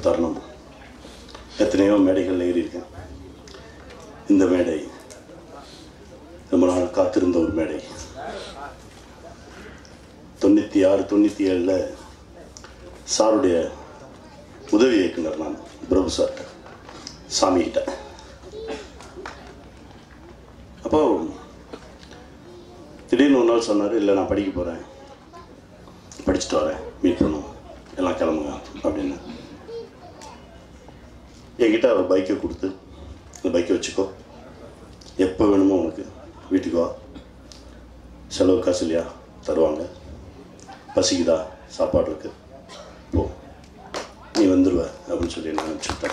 தருணம் எத்தனையோ மேடைகள் ஏறியிருக்கேன் இந்த மேடை ரொம்ப நாள் காத்திருந்த ஒரு மேடை தொண்ணூற்றி ஆறு தொண்ணூற்றி ஏழில் சாருடைய உதவி இயக்குனர் நான் பிரபு சார்கிட்ட சாமி கிட்ட அப்போ திடீர்னு ஒரு நாள் சொன்னார் இல்லை நான் படிக்க போகிறேன் படிச்சுட்டு வரேன் மீட் பண்ணுவோம் எல்லாம் கிளம்புங்க அப்படின்னு என்கிட்ட அவர் பைக்கை கொடுத்து இந்த பைக்கை வச்சுக்கோ எப்போ வேணுமோ உனக்கு வீட்டுக்கு வா செலவு காசு இல்லையா தருவாங்க பசிக்குதா சாப்பாடு இருக்கு போ நீ வந்துடுவ அப்படின்னு சொல்லி நான் அனுப்பிச்சுட்டேன்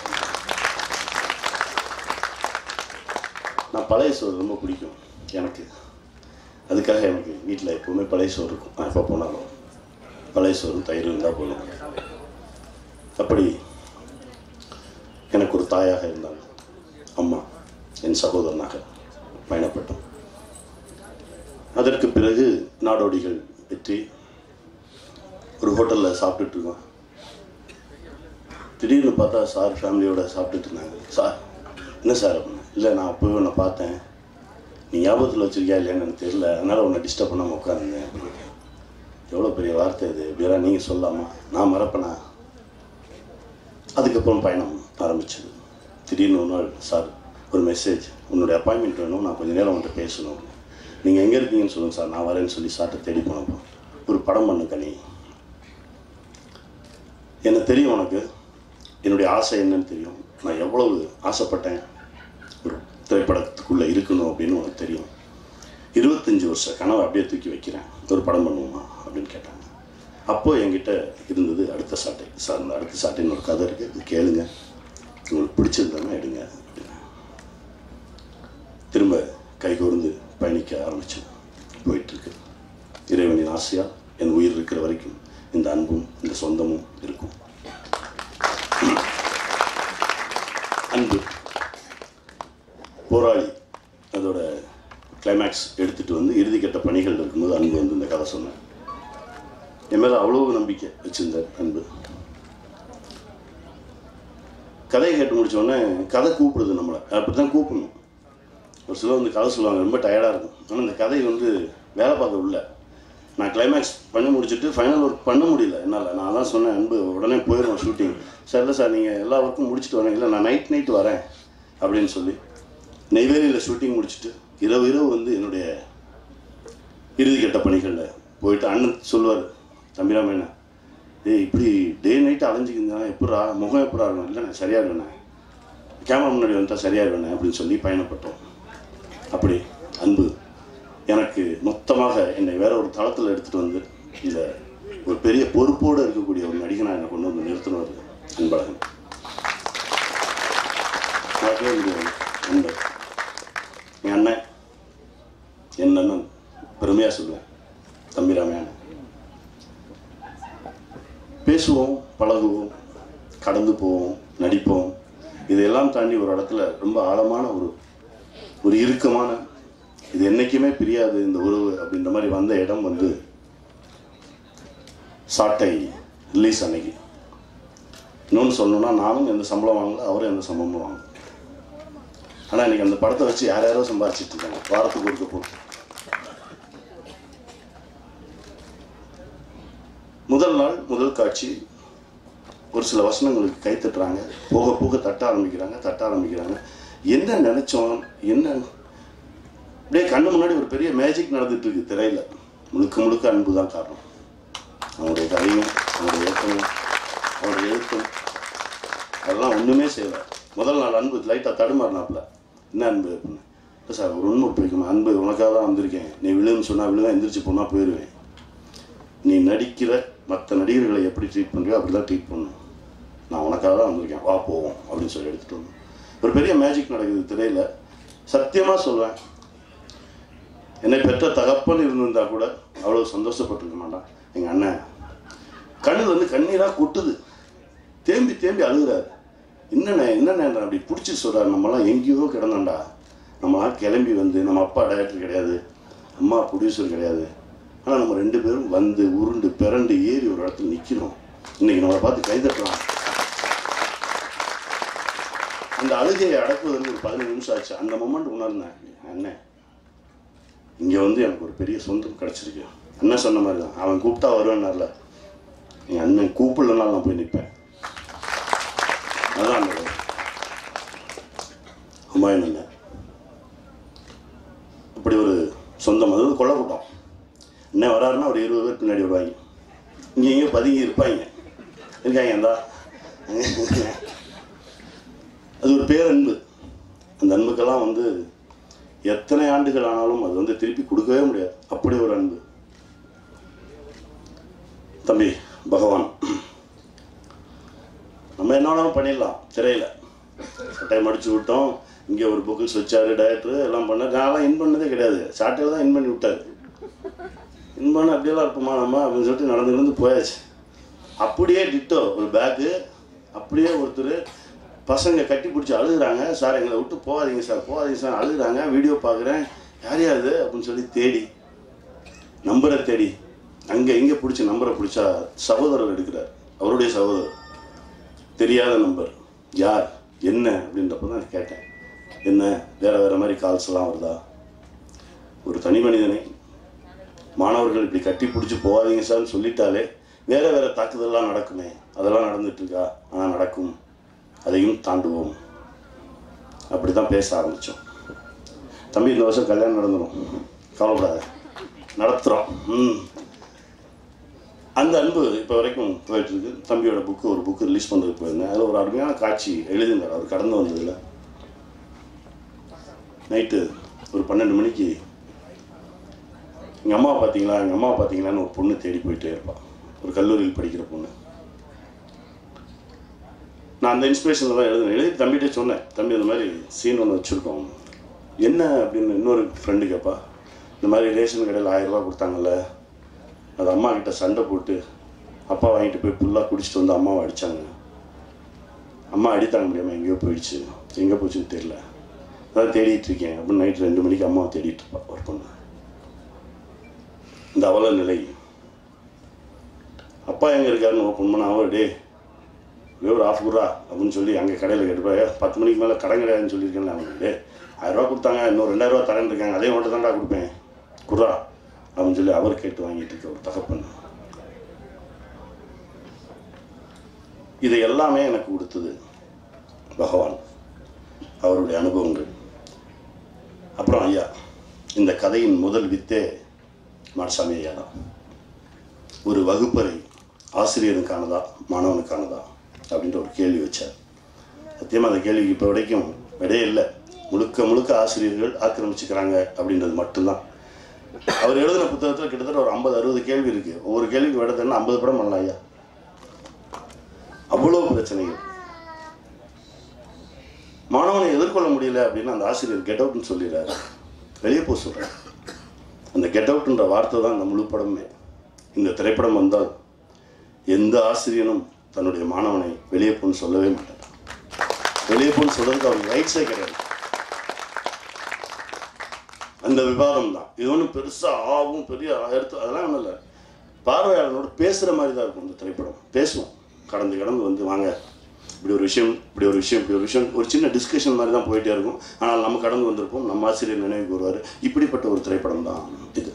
நான் பழைய சோறு ரொம்ப பிடிக்கும் எனக்கு அதுக்காக எனக்கு வீட்டில் எப்போவுமே பழைய சோறு இருக்கும் நான் எப்போ போனாலும் பழைய சோறு தயிர் இருந்தால் போதும் அப்படி எனக்கு ஒரு தாயாக இருந்தாங்க அம்மா என் சகோதரனாக பயணப்பட்டோம் அதற்கு பிறகு நாடோடிகள் வெற்றி ஒரு ஹோட்டலில் சாப்பிட்டுட்டு இருக்கோம் திடீர்னு பார்த்தா சார் ஃபேமிலியோட சாப்பிட்டுட்டு இருந்தாங்க சார் என்ன சார் அப்படின்னு இல்லை நான் அப்போவே உன்னை பார்த்தேன் நீ ஞாபகத்தில் வச்சிருக்கியா இல்லையான்னு எனக்கு தெரியல அதனால் உன்னை டிஸ்டர்ப் பண்ணாமல் உட்காந்துருந்தேன் அப்படின்னு எவ்வளோ பெரிய வார்த்தை இது இப்படியெல்லாம் நீங்கள் சொல்லாமா நான் மறப்பேனா அதுக்கப்புறம் பயணம் ஆரம்பிச்சது திடீர்னு ஒரு நாள் சார் ஒரு மெசேஜ் உன்னுடைய அப்பாயின்மெண்ட் வேணும் நான் கொஞ்ச நேரம் உன்கிட்ட பேசணும் நீங்கள் எங்கே இருக்கீங்கன்னு சொல்லுங்கள் சார் நான் வரேன்னு சொல்லி சார்ட்ட தேடி போனப்போ ஒரு படம் பண்ணு கனி என்ன தெரியும் உனக்கு என்னுடைய ஆசை என்னன்னு தெரியும் நான் எவ்வளவு ஆசைப்பட்டேன் ஒரு திரைப்படத்துக்குள்ளே இருக்கணும் அப்படின்னு உனக்கு தெரியும் இருபத்தஞ்சி வருஷ கனவை அப்படியே தூக்கி வைக்கிறேன் ஒரு படம் பண்ணுவோமா அப்படின்னு கேட்டாங்க அப்போ என்கிட்ட இருந்தது அடுத்த சாட்டை சார் அந்த அடுத்த சாட்டைன்னு ஒரு கதை இருக்குது இது கேளுங்க உங்களுக்கு பிடிச்சிருந்தோன்னா எடுங்க அப்படின்னு திரும்ப கைகோர்ந்து பயணிக்க ஆரம்பித்தேன் போயிட்டுருக்கு இறைவனின் ஆசையால் என் உயிர் இருக்கிற வரைக்கும் இந்த அன்பும் இந்த சொந்தமும் இருக்கும் அன்பு போராளி அதோட கிளைமேக்ஸ் எடுத்துகிட்டு வந்து இறுதிக்கட்ட பணிகள் இருக்கும்போது அன்பு வந்து இந்த கதை சொன்னேன் என் மேலே அவ்வளோ நம்பிக்கை வச்சிருந்தார் அன்பு கதையை கேட்டு முடிச்ச உடனே கதை கூப்பிடுது நம்மளை அப்படி தான் கூப்பிடணும் ஒரு சிலர் வந்து கதை சொல்லுவாங்க ரொம்ப டயர்டாக இருக்கும் ஆனால் இந்த கதை வந்து வேலை பார்க்க உள்ள நான் கிளைமேக்ஸ் பண்ணி முடிச்சுட்டு ஃபைனல் ஒர்க் பண்ண முடியல என்னால் நான் தான் சொன்னேன் அன்பு உடனே போயிடுவோம் ஷூட்டிங் சார் இல்லை சார் நீங்கள் எல்லா ஒர்க்கும் முடிச்சுட்டு வரேன் இல்லை நான் நைட் நைட் வரேன் அப்படின்னு சொல்லி நெய்வேலியில் ஷூட்டிங் முடிச்சுட்டு இரவு இரவு வந்து என்னுடைய இறுதிக்கட்ட பணிகளில் போயிட்டு அண்ணன் சொல்லுவார் தம்பிராமண்ணா ஏய் இப்படி டே நைட்டு அலைஞ்சிக்கிருந்தா எப்படா முகம் எப்படா இருக்கும் இல்லை நான் சரியாக இருக்கேண்ணே கேமரா முன்னாடி வந்துட்டா சரியாக இருக்கேண்ணே அப்படின்னு சொல்லி பயணப்பட்டோம் அப்படி அன்பு எனக்கு மொத்தமாக என்னை வேற ஒரு தளத்தில் எடுத்துகிட்டு வந்து இந்த ஒரு பெரிய பொறுப்போடு இருக்கக்கூடிய ஒரு நடிகனாக என்னை கொண்டு வந்து நிறுத்தினவர் அன்பழகன் மறக்கவே முடியாது அன்பர் என் அண்ணன் என் அண்ணன் பெருமையாக சொல்லுவேன் தம்பிராமையான பேசுவோம் பழகுவோம் கடந்து போவோம் நடிப்போம் இதையெல்லாம் தாண்டி ஒரு இடத்துல ரொம்ப ஆழமான ஒரு ஒரு இறுக்கமான இது என்றைக்குமே பிரியாது இந்த உறவு அப்படின்ற மாதிரி வந்த இடம் வந்து சாட்டை ரிலீஸ் அன்னைக்கு இன்னொன்று சொல்லணும்னா நானும் எந்த சம்பளம் வாங்கல அவரும் எந்த சம்பளமும் வாங்கல ஆனால் இன்னைக்கு அந்த படத்தை வச்சு யார் யாரோ சம்பாதிச்சிட்டு இருக்காங்க வாரத்துக்கு ஒருக்க போட்டு முதல் நாள் முதல் காட்சி ஒரு சில வசனங்களுக்கு கை தட்டுறாங்க போக போக தட்ட ஆரம்பிக்கிறாங்க தட்ட ஆரம்பிக்கிறாங்க என்ன நினைச்சோம் என்ன அப்படியே கண்ணு முன்னாடி ஒரு பெரிய மேஜிக் நடந்துட்டு இருக்கு திரையில முழுக்க முழுக்க அன்பு தான் காரணம் அவனுடைய கதையும் அவனுடைய இயக்கமும் அவனுடைய எழுத்தும் அதெல்லாம் ஒன்றுமே செய்யல முதல் நாள் அன்பு லைட்டாக தடுமாறினாப்புல என்ன அன்பு அப்படின்னு இல்லை சார் ஒரு உண்மை பிடிக்கும் அன்பு உனக்காக தான் வந்திருக்கேன் நீ விழுன்னு சொன்னால் விழுவேன் எந்திரிச்சு போனால் போயிடுவேன் நீ நடிக்கிற மற்ற நடிகர்களை எப்படி ட்ரீட் பண்ணுறியோ அப்படி தான் ட்ரீட் பண்ணணும் நான் உனக்காக தான் வந்திருக்கேன் வா போவோம் அப்படின்னு சொல்லி எடுத்துகிட்டு வந்தோம் ஒரு பெரிய மேஜிக் நடக்குது திரையில் சத்தியமாக சொல்வேன் என்னை பெற்ற தகப்பன் இருந்திருந்தா கூட அவ்வளோ சந்தோஷப்பட்டிருக்க மாட்டான் எங்கள் அண்ணன் கண்ணில் வந்து கண்ணீராக கொட்டுது தேம்பி தேம்பி அழுகுறாரு என்னண்ணே என்னண்ணே அப்படி பிடிச்சி சொல்கிறார் நம்மலாம் எங்கேயோ கிடந்தோம்டா நம்மளாம் கிளம்பி வந்து நம்ம அப்பா டைரக்டர் கிடையாது அம்மா ப்ரொடியூசர் கிடையாது ஆனால் நம்ம ரெண்டு பேரும் வந்து உருண்டு பிறண்டு ஏறி ஒரு இடத்துல நிற்கிறோம் இன்னைக்கு நம்மளை பார்த்து கை தட்டுறோம் அந்த அழுகையை அடக்குவதற்கு ஒரு பதினஞ்சு நிமிஷம் ஆச்சு அந்த மொமெண்ட் உணர்ந்தேன் அண்ணன் இங்கே வந்து எனக்கு ஒரு பெரிய சொந்தம் கிடச்சிருக்கு அண்ணன் சொன்ன மாதிரி தான் அவன் கூப்பிட்டா வருவேன்னார்ல என் அண்ணன் கூப்பிடலனாலும் நான் போய் நிற்பேன் அதான் அந்த ஹுமாயூன் அண்ணன் அப்படி ஒரு சொந்தம் அது வந்து கொல்ல கூட்டம் அண்ணன் வராருன்னா ஒரு இருபது பேர் பின்னாடி வருவாங்க இங்கே எங்கேயோ பதுங்கி இருப்பாங்க இருக்காங்க இந்தா அது ஒரு பேரன்பு அந்த அன்புக்கெல்லாம் வந்து எத்தனை ஆண்டுகள் ஆனாலும் அது வந்து திருப்பி கொடுக்கவே முடியாது அப்படி ஒரு அன்பு தம்பி பகவான் நம்ம என்ன வேணாலும் பண்ணிடலாம் திரையில டைம் அடிச்சு விட்டோம் இங்கே ஒரு புக்கிள்ஸ் வச்சாரு டைரக்டர் எல்லாம் பண்ண நான்லாம் இன் பண்ணதே கிடையாது சாட்டையில் தான் இன் பண்ணி விட்டாரு இன் பண்ண அப்படியெல்லாம் இருப்போமா நம்ம அப்படின்னு சொல்லிட்டு நடந்து நடந்து போயாச்சு அப்படியே டிட்டோ ஒரு பேக்கு அப்படியே ஒருத்தர் பசங்க கட்டி பிடிச்சி அழுகுறாங்க சார் எங்களை விட்டு போகாதீங்க சார் போகாதீங்க சார் அழுகுறாங்க வீடியோ பார்க்குறேன் யார் யாரு அப்படின்னு சொல்லி தேடி நம்பரை தேடி அங்கே இங்கே பிடிச்சி நம்பரை பிடிச்சா சகோதரர் எடுக்கிறார் அவருடைய சகோதரர் தெரியாத நம்பர் யார் என்ன அப்படின்றப்ப தான் கேட்டேன் என்ன வேற வேற மாதிரி கால்ஸ் எல்லாம் வருதா ஒரு தனி மனிதனை மாணவர்கள் இப்படி கட்டி பிடிச்சி போகாதீங்க சார்னு சொல்லிட்டாலே வேற வேற தாக்குதல்லாம் நடக்குமே அதெல்லாம் நடந்துட்டு இருக்கா ஆனால் நடக்கும் அதையும் தாண்டுவோம் அப்படி தான் பேச ஆரம்பித்தோம் தம்பி இந்த வருஷம் கல்யாணம் நடந்துடும் கவலைப்படாத நடத்துகிறோம் ம் அந்த அன்பு இப்போ வரைக்கும் போயிட்டு இருக்கு தம்பியோட புக்கு ஒரு புக்கு ரிலீஸ் பண்ணுறதுக்கு போயிருந்தேன் அதில் ஒரு அருமையான காட்சி எழுதினார் அவர் கடந்து வந்ததில் நைட்டு ஒரு பன்னெண்டு மணிக்கு எங்கள் அம்மா பார்த்தீங்களா எங்கள் அம்மா பார்த்தீங்களான்னு ஒரு பொண்ணு தேடி போயிட்டே இருப்பாள் ஒரு கல்லூரியில் படிக்கிற பொண்ணு நான் அந்த இன்ஸ்பிரேஷனில் தான் எழுதினேன் எழுதி தம்பிகிட்ட சொன்னேன் தம்பி இந்த மாதிரி சீன் ஒன்று வச்சுருக்கோம் என்ன அப்படின்னு இன்னொரு ஃப்ரெண்டு கேட்பா இந்த மாதிரி ரேஷன் கடையில் ஆயிரம் ரூபாய் கொடுத்தாங்கல்ல அது அம்மா கிட்ட சண்டை போட்டு அப்பா வாங்கிட்டு போய் ஃபுல்லாக குடிச்சிட்டு வந்து அம்மாவை அடித்தாங்க அம்மா அடித்தாங்க முடியாமல் எங்கேயோ போயிடுச்சு எங்கே போச்சுன்னு தெரில அதான் தேடிட்டு இருக்கேன் அப்படின்னு நைட் ரெண்டு மணிக்கு அம்மாவை தேடிட்டு இருப்பா ஒரு பொண்ணு இந்த அவல நிலை அப்பா எங்கே இருக்காருன்னு ஓப்பன் பண்ண அவர் டே ஒரே ஒரு ஆஃப் குரா அப்படின்னு சொல்லி அங்கே கடையில் கேட்டுப்பாங்க பத்து மணிக்கு மேலே கடன் கிடையாதுன்னு சொல்லியிருக்கேன்ல அவங்க டே ஆயிரரூவா கொடுத்தாங்க இன்னும் ரெண்டாயிரரூவா தரேன் இருக்காங்க அதே மட்டும் தான்டா கொடுப்பேன் குர்ரா அப்படின்னு சொல்லி அவர் கேட்டு வாங்கிட்டு இருக்க ஒரு தகப்பன் இதை எல்லாமே எனக்கு கொடுத்தது பகவான் அவருடைய அனுபவங்கள் அப்புறம் ஐயா இந்த கதையின் முதல் வித்தே மாடசாமி ஐயா தான் ஒரு வகுப்பறை ஆசிரியனுக்கானதா மாணவனுக்கானதா அப்படின்ற ஒரு கேள்வி வச்சார் சத்தியமாக அந்த கேள்விக்கு இப்போ வரைக்கும் விடையே இல்லை முழுக்க முழுக்க ஆசிரியர்கள் ஆக்கிரமிச்சுக்கிறாங்க அப்படின்றது மட்டும்தான் அவர் எழுதின புத்தகத்தில் கிட்டத்தட்ட ஒரு ஐம்பது அறுபது கேள்வி இருக்கு ஒவ்வொரு கேள்விக்கு விட தெரியும் ஐம்பது படம் பண்ணலாம் ஐயா அவ்வளோ பிரச்சனைகள் மாணவனை எதிர்கொள்ள முடியல அப்படின்னு அந்த ஆசிரியர் கெட் அவுட்னு சொல்லிடுறாரு வெளியே போக சொல்கிறார் அந்த கெட் அவுட்ன்ற வார்த்தை தான் அந்த முழு படமே இந்த திரைப்படம் வந்தால் எந்த ஆசிரியனும் தன்னுடைய மாணவனை வெளியே போன்னு சொல்லவே மாட்டார் வெளியே போன்னு சொல்றதுக்கு அவருக்கு ரைட்ஸே கிடையாது அந்த விவாதம் தான் இது ஒன்றும் பெருசாக ஆகும் பெரிய எடுத்து அதெல்லாம் ஒன்றும் இல்லை பார்வையாளனோட பேசுகிற மாதிரி தான் இருக்கும் இந்த திரைப்படம் பேசுவோம் கடந்து கடந்து வந்து வாங்க இப்படி ஒரு விஷயம் இப்படி ஒரு விஷயம் இப்படி ஒரு விஷயம் ஒரு சின்ன டிஸ்கஷன் மாதிரி தான் போயிட்டே இருக்கும் ஆனால் நம்ம கடந்து வந்திருப்போம் நம்ம ஆசிரியர் நினைவுக்கு வருவார் இப்படிப்பட்ட ஒரு திரைப்படம் தான் இது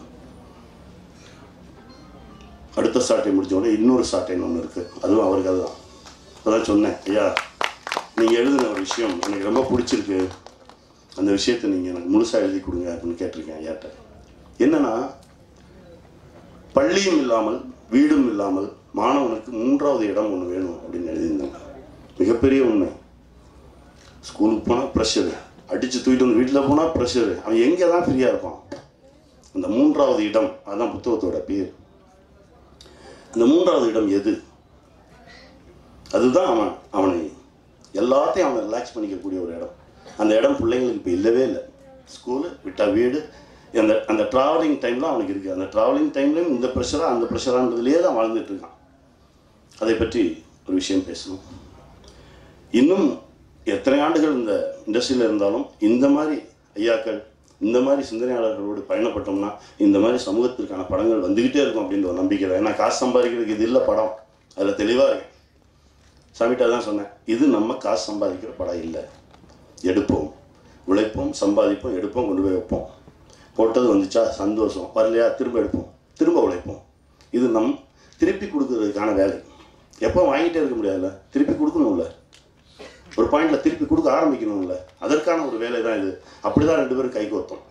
அடுத்த சாட்டை முடிஞ்ச உடனே இன்னொரு சாட்டைன்னு ஒன்று இருக்குது அதுவும் அவருக்கு அதுதான் அதான் சொன்னேன் ஐயா நீங்கள் எழுதின ஒரு விஷயம் எனக்கு ரொம்ப பிடிச்சிருக்கு அந்த விஷயத்தை நீங்கள் எனக்கு முழுசாக எழுதி கொடுங்க அப்படின்னு கேட்டிருக்கேன் ஐயாட்ட என்னன்னா பள்ளியும் இல்லாமல் வீடும் இல்லாமல் மாணவனுக்கு மூன்றாவது இடம் ஒன்று வேணும் அப்படின்னு எழுதியிருந்தாங்க மிகப்பெரிய உண்மை ஸ்கூலுக்கு போனால் ப்ரெஷரு அடித்து தூக்கிட்டு வந்து வீட்டில் போனால் ப்ரெஷரு அவன் எங்கே தான் ஃப்ரீயாக இருப்பான் அந்த மூன்றாவது இடம் அதுதான் புத்தகத்தோட பேர் அந்த மூன்றாவது இடம் எது அதுதான் அவன் அவனை எல்லாத்தையும் அவனை ரிலாக்ஸ் பண்ணிக்கக்கூடிய ஒரு இடம் அந்த இடம் பிள்ளைங்களுக்கு இப்போ இல்லவே இல்லை ஸ்கூலு விட்டா வீடு அந்த அந்த ட்ராவலிங் டைம்லாம் அவனுக்கு இருக்குது அந்த ட்ராவலிங் டைம்லையும் இந்த ப்ரெஷராக அந்த ப்ரெஷரான்றதுலேயே தான் வாழ்ந்துட்டு இருக்கான் அதை பற்றி ஒரு விஷயம் பேசணும் இன்னும் எத்தனை ஆண்டுகள் இந்த இண்டஸ்ட்ரியில் இருந்தாலும் இந்த மாதிரி ஐயாக்கள் இந்த மாதிரி சிந்தனையாளர்களோடு பயணப்பட்டோம்னா இந்த மாதிரி சமூகத்திற்கான படங்கள் வந்துக்கிட்டே இருக்கும் அப்படின்ற ஒரு நம்பிக்கை தான் ஏன்னா காசு சம்பாதிக்கிறதுக்கு இது இல்லை படம் அதில் தெளிவாக இருக்கு சாமிட்டா தான் சொன்னேன் இது நம்ம காசு சம்பாதிக்கிற படம் இல்லை எடுப்போம் உழைப்போம் சம்பாதிப்போம் எடுப்போம் கொண்டு போய் வைப்போம் போட்டது வந்துச்சா சந்தோஷம் வரலையா திரும்ப எடுப்போம் திரும்ப உழைப்போம் இது நம் திருப்பி கொடுக்கறதுக்கான வேலை எப்போ வாங்கிட்டே இருக்க முடியாதுல்ல திருப்பி கொடுக்கணும்ல ஒரு பாயிண்ட்ல திருப்பி கொடுக்க ஆரம்பிக்கணும்ல அதற்கான ஒரு வேலை தான் இது அப்படிதான் ரெண்டு பேரும் கை கோத்தோம்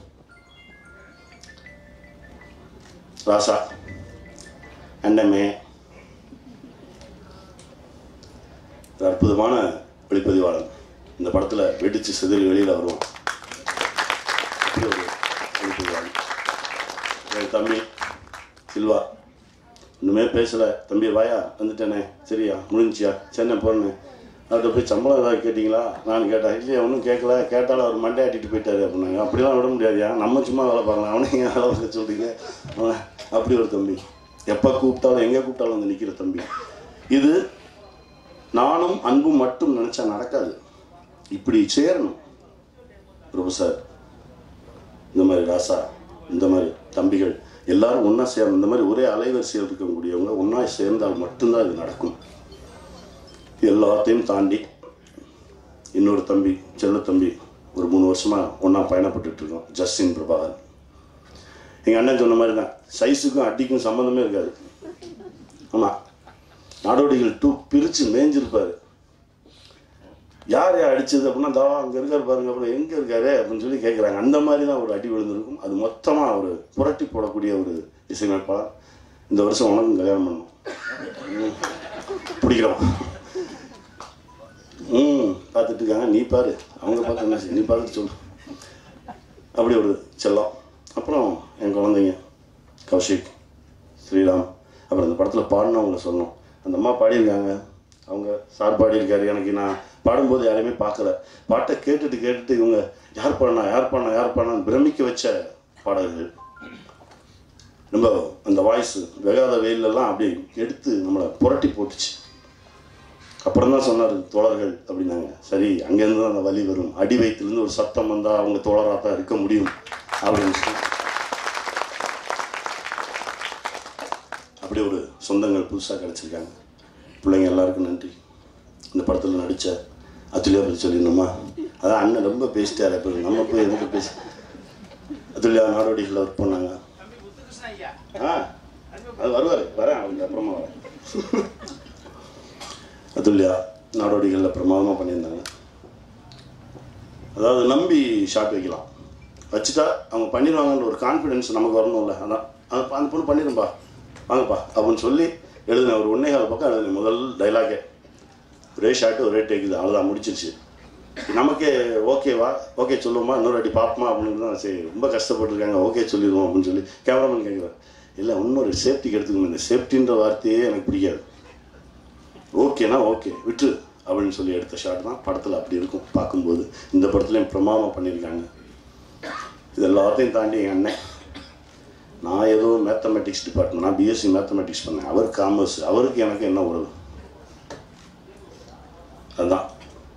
ராசா அண்டமே ஒரு அற்புதமான ஒளிப்பதிவாளன் இந்த படத்தில் வெடிச்சு சிதறி வெளியில் வருவான் அப்படி ஒரு ஒளிப்பதிவாளன் என் தம்பி சில்வா இன்னுமே பேசலை தம்பி வாயா வந்துட்டேனே சரியா முடிஞ்சியா சென்னை போறேன்னு அவர்கிட்ட போய் சம்பளம் ஏதாவது கேட்டிங்களா நான் கேட்டேன் இல்லையா ஒன்றும் கேட்கல கேட்டாலும் அவர் மண்டை ஆட்டிட்டு போயிட்டாரு அப்படின்னாங்க அப்படிலாம் விட முடியாதுயா நம்ம சும்மா வேலை பார்க்கலாம் அவனையும் ஏன் வேலை பார்க்க சொல்றீங்க அவன் அப்படி ஒரு தம்பி எப்போ கூப்பிட்டாலும் எங்கே கூப்பிட்டாலும் வந்து நிற்கிற தம்பி இது நானும் அன்பும் மட்டும் நினச்சா நடக்காது இப்படி சேரணும் பிரபு சார் இந்த மாதிரி ராசா இந்த மாதிரி தம்பிகள் எல்லாரும் ஒன்றா சேரணும் இந்த மாதிரி ஒரே அலைவரிசையில் இருக்கக்கூடியவங்க ஒன்றா சேர்ந்தால் மட்டும்தான் இது நடக்கும் எல்லாத்தையும் தாண்டி இன்னொரு தம்பி செல்ல தம்பி ஒரு மூணு வருஷமாக ஒன்றா பயணப்பட்டுட்டு இருக்கோம் ஜஸ்டின் பிரபாகர் எங்கள் அண்ணன் சொன்ன மாதிரி தான் சைஸுக்கும் அடிக்கும் சம்மந்தமே இருக்காது ஆமாம் நாடோடிகள் டூ பிரித்து மேய்ஞ்சிருப்பாரு யார் யார் அடிச்சது அப்படின்னா தா அங்கே இருக்காரு பாருங்க அப்புறம் எங்கே இருக்காரு அப்படின்னு சொல்லி கேட்குறாங்க அந்த மாதிரி தான் ஒரு அடி விழுந்திருக்கும் அது மொத்தமாக ஒரு புரட்டி போடக்கூடிய ஒரு இசையமைப்பாளர் இந்த வருஷம் உனக்கும் கல்யாணம் பண்ணணும் ம். பிடிக்கிறோம் ம் பார்த்துட்டு இருக்காங்க நீ பாரு அவங்க பார்த்து என்ன செய்ய நீ பார்த்துட்டு சொல்லு அப்படி ஒரு செல்லம் அப்புறம் என் குழந்தைங்க கௌஷிக் ஸ்ரீராம் அப்புறம் இந்த படத்தில் பாடினவங்கள சொல்லணும் அந்த அம்மா பாடியிருக்காங்க அவங்க சார் பாடியிருக்காரு எனக்கு நான் பாடும்போது யாரையுமே பார்க்கல பாட்டை கேட்டுட்டு கேட்டுட்டு இவங்க யார் பாடினா யார் பாடினா யார் பாடினான்னு பிரமிக்க வச்ச பாடல்கள் ரொம்ப அந்த வாய்ஸ் வெகாத வெயிலெல்லாம் அப்படி எடுத்து நம்மளை புரட்டி போட்டுச்சு அப்புறம் தான் சொன்னார் தோழர்கள் அப்படின்னாங்க சரி அங்கேருந்து தான் அந்த வலி வரும் அடி வயிற்றுலேருந்து ஒரு சத்தம் வந்தால் அவங்க தோழராக தான் இருக்க முடியும் அப்படின்னு சொல்லி அப்படி ஒரு சொந்தங்கள் புதுசாக கிடச்சிருக்காங்க பிள்ளைங்க எல்லாருக்கும் நன்றி இந்த படத்தில் நடித்த அத்துலியா பற்றி சொல்லிடணுமா அதான் அண்ணன் ரொம்ப பேசிட்டார் இப்போ நம்ம போய் எதுக்கு பேசி அத்துலியா நாடோடிகளில் ஒர்க் பண்ணாங்க ஆ அது வருவார் வரேன் அவங்க அப்புறமா வரேன் அதுல்லையா நாடோடிகளில் பிரமாதமாக பண்ணியிருந்தாங்க அதாவது நம்பி ஷாட் வைக்கலாம் வச்சுட்டா அவங்க பண்ணிடுவாங்கன்ற ஒரு கான்ஃபிடென்ஸ் நமக்கு வரணும்ல அதான் அது அந்த பொண்ணு பண்ணிடும்பா வாங்கப்பா அப்படின்னு சொல்லி எழுதினேன் ஒரு ஒன்றே கால பக்கம் எழுதினேன் முதல் டைலாகே ஒரே ஷாட்டு ஒரே டேக் இது அவ்வளோதான் முடிச்சிருச்சு நமக்கே ஓகேவா ஓகே சொல்லுவோமா இன்னொரு அடி பார்ப்போமா அப்படின்னு தான் சரி ரொம்ப கஷ்டப்பட்டுருக்காங்க ஓகே சொல்லிடுவோம் அப்படின்னு சொல்லி கேமராமேன் கேட்குறாரு இல்லை இன்னொரு சேஃப்டிக்கு எடுத்துக்கணும் இந்த சேஃப்டின்ற வார்த்தையே எனக்கு பிடிக்காது ஓகேனா ஓகே விட்டு அப்படின்னு சொல்லி எடுத்த ஷாட் தான் படத்தில் அப்படி இருக்கும் பார்க்கும்போது இந்த படத்துலையும் பிரமாதமாக பண்ணியிருக்காங்க இது எல்லாத்தையும் தாண்டி எங்கள் அண்ணன் நான் ஏதோ மேத்தமெட்டிக்ஸ் டிபார்ட்மெண்ட் நான் பிஎஸ்சி மேத்தமெட்டிக்ஸ் பண்ணேன் அவர் காமர்ஸ் அவருக்கு எனக்கு என்ன உறவு அதுதான்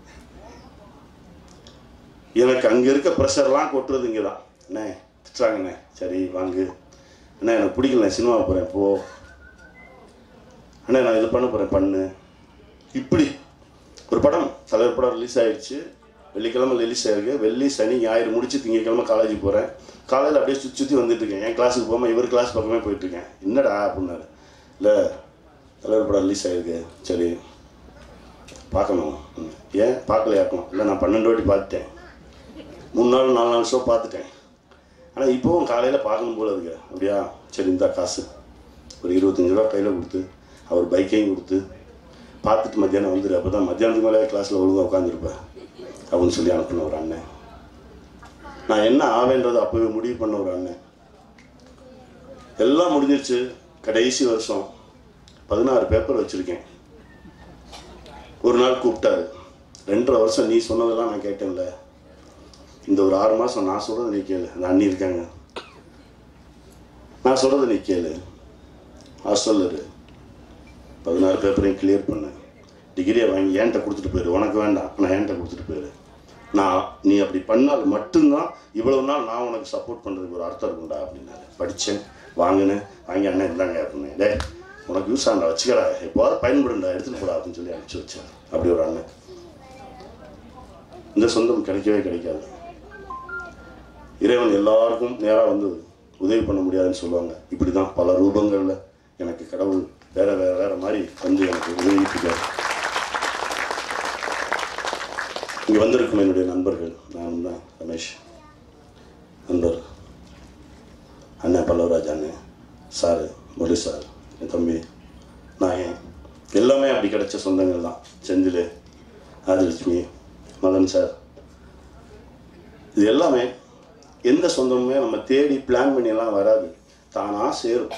எனக்கு அங்கே இருக்க ப்ரெஷர்லாம் கொட்டுறது இங்கே தான் அண்ணே திட்டுறாங்கண்ணே சரி வாங்கு அண்ணே எனக்கு பிடிக்கல சினிமா போகிறேன் போ அண்ணே நான் இது பண்ண போகிறேன் பண்ணு இப்படி ஒரு படம் தலைவர் படம் ரிலீஸ் ஆயிடுச்சு வெள்ளிக்கிழமை ரிலீஸ் ஆயிருக்கு வெள்ளி சனி ஞாயிறு முடிச்சு திங்கக்கிழமை காலேஜுக்கு போகிறேன் காலையில் அப்படியே சுற்றி சுற்றி வந்துட்டு இருக்கேன் என் கிளாஸுக்கு போகாமல் இவர் கிளாஸ் பக்கமே போயிட்டு இருக்கேன் என்னடா அப்படின்னாரு இல்லை தலைவர் படம் ரிலீஸ் ஆயிருக்கு சரி பார்க்கணும் ம். ஏன் பார்க்கலையாக்கும் இல்லை நான் பன்னெண்டு வாட்டி பார்த்துட்டேன் மூணு நாள் நாலு நாள் ஷோ பார்த்துட்டேன் ஆனால் இப்போவும் காலையில் பார்க்கணும் போல இருக்கு அப்படியா சரி இந்த காசு ஒரு இருபத்தஞ்சு ரூபா கையில் கொடுத்து அவர் பைக்கையும் கொடுத்து பார்த்துட்டு மத்தியானம் வந்துரு அப்போ தான் மத்தியானத்துக்கு மேலே கிளாஸில் ஒழுங்காக உட்காந்துருப்பேன் அப்படின்னு சொல்லி அனுப்பின ஒரு அண்ணன் நான் என்ன ஆவேன்றது அப்போவே முடிவு பண்ண ஒரு அண்ணன் எல்லாம் முடிஞ்சிருச்சு கடைசி வருஷம் பதினாறு பேப்பர் வச்சுருக்கேன் ஒரு நாள் கூப்பிட்டாரு ரெண்டரை வருஷம் நீ சொன்னதெல்லாம் நான் கேட்டேன்ல இந்த ஒரு ஆறு மாதம் நான் சொல்கிறத நீ கேளு அந்த அண்ணி இருக்காங்க நான் சொல்கிறத நீ கேளு ஹாஸ்டலில் இரு பதினாறு பேப்பரையும் கிளியர் பண்ணு டிகிரியை வாங்கி என்கிட்ட கொடுத்துட்டு போயிரு உனக்கு வேண்டாம் நான் என்கிட்ட கொடுத்துட்டு போயிரு நான் நீ அப்படி பண்ணால் மட்டும்தான் இவ்வளவு நாள் நான் உனக்கு சப்போர்ட் பண்ணுறதுக்கு ஒரு அர்த்தம் இருக்கும்டா அப்படின்னாரு படித்தேன் வாங்கினேன் வாங்கி அண்ணன் இருந்தாங்க அப்படின்னேன் டே உனக்கு யூஸ் ஆண்டா வச்சுக்கடா எப்போவாது பயன்படுண்டா எடுத்துகிட்டு போடா அப்படின்னு சொல்லி அனுப்பிச்சி வச்சேன் அப்படி ஒரு அண்ணன் இந்த சொந்தம் கிடைக்கவே கிடைக்காது இறைவன் எல்லாருக்கும் நேராக வந்து உதவி பண்ண முடியாதுன்னு சொல்லுவாங்க இப்படி தான் பல ரூபங்களில் எனக்கு கடவுள் வேற வேற வேற மாதிரி வந்து எனக்கு உதவிட்டு இருக்காரு இங்கே வந்திருக்கும் என்னுடைய நண்பர்கள் நான் தான் ரமேஷ் நண்பர் அண்ணன் பல்லவராஜ் அண்ணன் சார் முரளி சார் என் தம்பி நாயன் எல்லாமே அப்படி கிடைச்ச சொந்தங்கள் தான் செந்தில் ஆதிலட்சுமி மதன் சார் இது எல்லாமே எந்த சொந்தமுமே நம்ம தேடி பிளான் பண்ணியெல்லாம் வராது தானாக சேரும்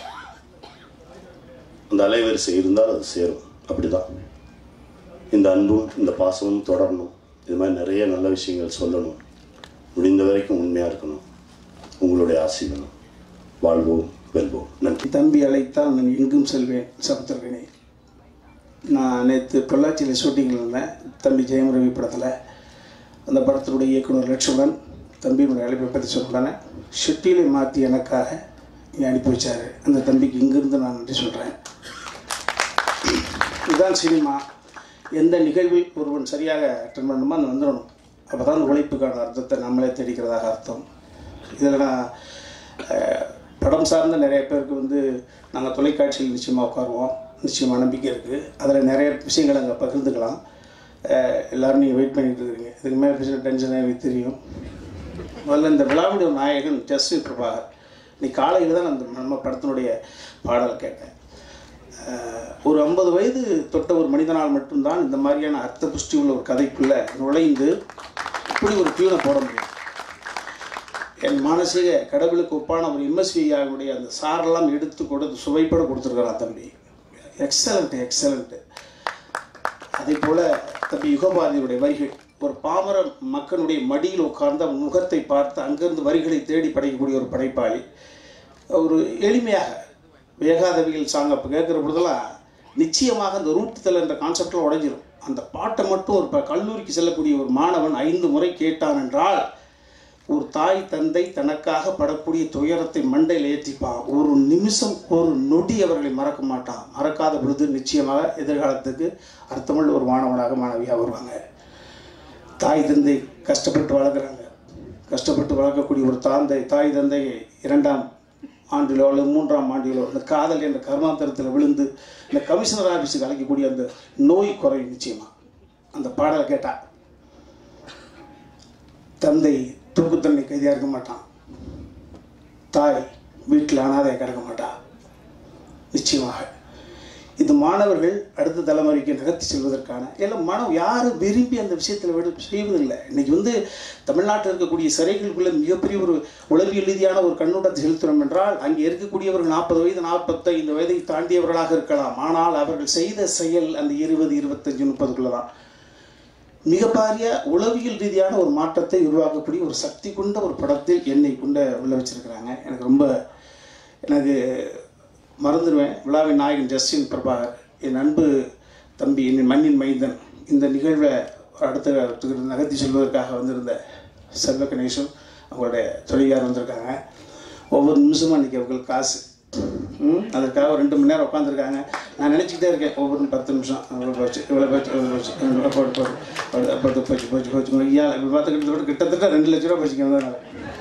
அந்த அலைவரிசை இருந்தால் அது சேரும் அப்படிதான் இந்த அன்பும் இந்த பாசமும் தொடரணும் இது மாதிரி நிறைய நல்ல விஷயங்கள் சொல்லணும் முடிந்த வரைக்கும் உண்மையாக இருக்கணும் உங்களுடைய ஆசை வேணும் வாழ்வோம் வெல்வோம் நன்றி தம்பி அழைத்தால் நான் எங்கும் செல்வேன் சமுத்திரகனே நான் நேற்று பொள்ளாச்சியில் ஷூட்டிங்கில் இருந்தேன் தம்பி ஜெயம் ரவி படத்தில் அந்த படத்தினுடைய இயக்குனர் லட்சுமணன் தம்பியினுடைய அழைப்பை பற்றி சொன்னேன் ஷெட்டியிலை மாற்றி எனக்காக இங்கே அனுப்பி வச்சார் அந்த தம்பிக்கு இங்கிருந்து நான் நன்றி சொல்கிறேன் இதுதான் சினிமா எந்த நிகழ்வில் ஒருவன் சரியாக அட்டன் பண்ணணுமோ அந்த வந்துடணும் அப்போ தான் உழைப்புக்கான அர்த்தத்தை நம்மளே தேடிக்கிறதாக அர்த்தம் இதில் நான் அஹ், படம் சார்ந்த நிறைய பேருக்கு வந்து நாங்கள் தொலைக்காட்சியில் நிச்சயமாக உட்காருவோம் நிச்சயமாக நம்பிக்கை இருக்குது அதில் நிறைய விஷயங்களை அங்கே பகிர்ந்துக்கலாம் அஹ், எல்லாரும் நீங்கள் வெயிட் பண்ணிட்டு இருக்கிறீங்க இதுக்கு மேலே பேசுகிற டென்ஷன் எனக்கு தெரியும் முதல்ல இந்த விழாவுடைய நாயகன் ஜஸ்டின் பிரபாகர் இன்னைக்கு காலையில் தான் அந்த நம்ம படத்தினுடைய பாடல் கேட்டேன் அஹ், ஒரு ஐம்பது வயது தொட்ட ஒரு மனிதனால் மட்டும்தான் இந்த மாதிரியான அர்த்த புஷ்டி உள்ள ஒரு கதைக்குள்ளே நுழைந்து இப்படி ஒரு டியூனை போட முடியும் என் மானசீக கடவுளுக்கு ஒப்பான ஒரு எம்எஸ்வியாவுடைய அந்த சாரெல்லாம் எடுத்து கொடுத்து சுவைப்பட கொடுத்துருக்கிறான் தம்பி எக்ஸலண்ட் எக்ஸலண்ட் அதே போல் தம்பி யுகபாரதியுடைய வரிகள் ஒரு பாமர மக்களுடைய மடியில் உட்கார்ந்து அவன் முகத்தை பார்த்து அங்கிருந்து வரிகளை தேடி படைக்கக்கூடிய ஒரு படைப்பாளி ஒரு எளிமையாக வேகாதவியல் சாங் அப்போ கேட்குற பொழுதெல்லாம் நிச்சயமாக அந்த ரூட்டுத்தல் என்ற கான்செப்டில் உடைஞ்சிரும் அந்த பாட்டை மட்டும் ஒரு ப- கல்லூரிக்கு செல்லக்கூடிய ஒரு மாணவன் ஐந்து முறை கேட்டான் என்றால் ஒரு தாய் தந்தை தனக்காக படக்கூடிய துயரத்தை மண்டையில் ஏற்றிப்பான் ஒரு நிமிஷம் ஒரு நொடி அவர்களை மறக்க மாட்டான் மறக்காத பொழுது நிச்சயமாக எதிர்காலத்துக்கு அர்த்தமுள்ள ஒரு மாணவனாக மாணவியாக வருவாங்க தாய் தந்தை கஷ்டப்பட்டு வளர்க்குறாங்க கஷ்டப்பட்டு வளர்க்கக்கூடிய ஒரு தாந்தை தாய் தந்தையை இரண்டாம் ஆண்டிலோ அல்லது மூன்றாம் ஆண்டிலோ இந்த காதல் என்ற கர்மாந்தரத்தில் விழுந்து இந்த கமிஷனர் ஆஃபீஸுக்கு அழைக்கக்கூடிய அந்த நோய் குறையும் நிச்சயமா அந்த பாடலை கேட்டா தந்தை தூக்குத்தண்ணி கைதியாக இருக்க மாட்டான் தாய் வீட்டில் அனாதை கிடக்க மாட்டா நிச்சயமாக இது மாணவர்கள் அடுத்த தலைமுறைக்கு நகர்த்தி செல்வதற்கான எல்லாம் மனம் யாரும் விரும்பி அந்த விஷயத்தில் விட செய்வதில்லை இன்னைக்கு வந்து தமிழ்நாட்டில் இருக்கக்கூடிய சிறைகளுக்குள்ள மிகப்பெரிய ஒரு உளவியல் ரீதியான ஒரு கண்ணோட்டத்தை செலுத்துகிறோம் என்றால் அங்கே இருக்கக்கூடியவர்கள் நாற்பது வயது நாற்பத்தைந்து வயதை தாண்டியவர்களாக இருக்கலாம் ஆனால் அவர்கள் செய்த செயல் அந்த இருபது இருபத்தஞ்சு முப்பதுக்குள்ள தான் மிக பாரிய உளவியல் ரீதியான ஒரு மாற்றத்தை உருவாக்கக்கூடிய ஒரு சக்தி கொண்ட ஒரு படத்தில் என்னை கொண்ட உள்ள வச்சிருக்கிறாங்க எனக்கு ரொம்ப எனக்கு மறந்துடுவேன் விழாவின் நாயகன் ஜஸ்டின் பிரபாகர் என் அன்பு தம்பி என் மண்ணின் மைந்தன் இந்த நிகழ்வை அடுத்த இடத்துக்கு நகர்த்தி செல்வதற்காக வந்திருந்த செல்வ கணேசன் அவங்களுடைய தொழிலாளர் வந்திருக்காங்க ஒவ்வொரு நிமிஷமும் அன்றைக்கி அவங்களுக்கு காசு ம், அதற்காக ஒரு ரெண்டு மணி நேரம் உட்காந்துருக்காங்க நான் நினச்சிக்கிட்டே இருக்கேன் ஒவ்வொரு பத்து நிமிஷம் இவ்வளோ போச்சு இவ்வளோ போச்சு இவ்வளோ போச்சு இவ்வளோ போட்டு போட்டு போட்டு போட்டு போச்சு போச்சு போச்சு ஐயா இப்படி பார்த்துக்கிட்டு கிட்டத்தட்ட ரெண்டு லட்ச ரூபா போச்சுக்கணும்